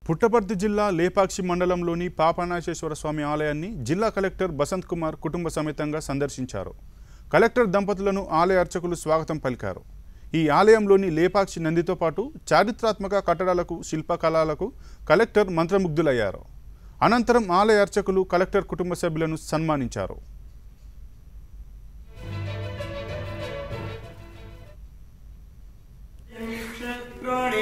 పుట్టపర్తి జిల్లా లేపాక్షి మండలంలోని పాపనాశేశ్వర స్వామి ఆలయాన్ని జిల్లా కలెక్టర్ బసంత్ కుమార్ కుటుంబ సమేతంగా సందర్శించారు కలెక్టర్ దంపతులను ఆలయ అర్చకులు స్వాగతం పలికారు ఈ ఆలయంలోని లేపాక్షి నందితో పాటు చారిత్రాత్మక కట్టడాలకు శిల్పకళలకు కలెక్టర్ మంత్రముగ్ధులయ్యారు అనంతరం ఆలయ అర్చకులు కలెక్టర్ కుటుంబ సభ్యులను సన్మానించారు क्षेत्राणि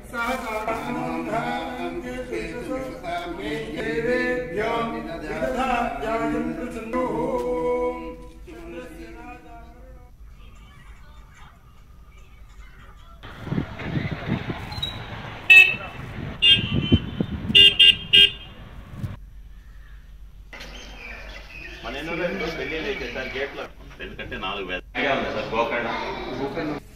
सहसादेवेभ्यो विदधात्यायं प्रसन्नोः మన ఎన్నో పెళ్లి అయితే సార్ గేట్లో ఎందుకంటే నాలుగు వేల ఐడియా ఉంది సార్ గోకర్ణ